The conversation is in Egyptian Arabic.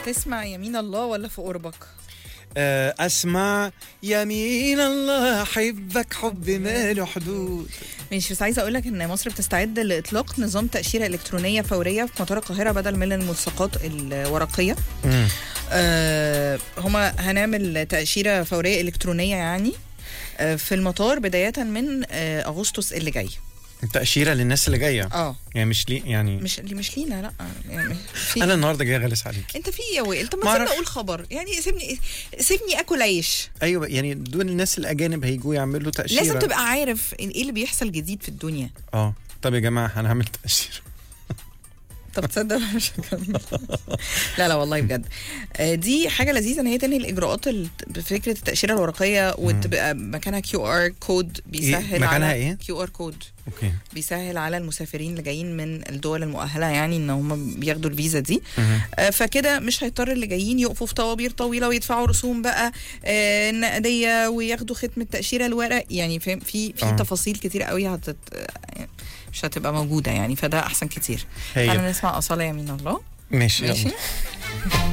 تسمع يمين الله ولا في قربك آه، اسمع يمين الله احبك حب ما له حدود ماشي بس عايزه اقول لك ان مصر بتستعد لاطلاق نظام تاشيره الكترونيه فوريه في مطار القاهره بدل من الملصقات الورقيه مم. آه هما هنعمل تاشيره فوريه الكترونيه يعني آه في المطار بدايه من آه اغسطس اللي جاي تأشيرة للناس اللي جاية اه يعني مش لي يعني مش مش لينا لا يعني في انا النهارده جاي غلس عليك انت في إيه يا وائل طب ما ما سيبني أعرفش. اقول خبر يعني سيبني سيبني اكل عيش ايوه يعني دول الناس الاجانب هيجوا يعملوا تأشيرة لازم تبقى عارف ايه اللي بيحصل جديد في الدنيا اه طب يا جماعه هنعمل تأشيرة طب تصدق مش هكمل لا لا والله بجد آه، دي حاجه لذيذه ان هي تنهي الاجراءات ال- بفكره التاشيره الورقيه وتبقى مكانها كيو ار كود بيسهل مكانها على إيه؟ كيو ار كود اوكي بيسهل على المسافرين اللي جايين من الدول المؤهله يعني ان هم بياخدوا الفيزا دي مهم. آه، فكده مش هيضطر اللي جايين يقفوا في طوابير طويله ويدفعوا رسوم بقى آه، النقديه وياخدوا ختم التاشيره الورق يعني فاهم في في آه. تفاصيل كتير قوي هتت آه، مش هتبقى موجوده يعني فده احسن كتير هي تعالى نسمع اصاله يمين الله ماشي ماشي يلا.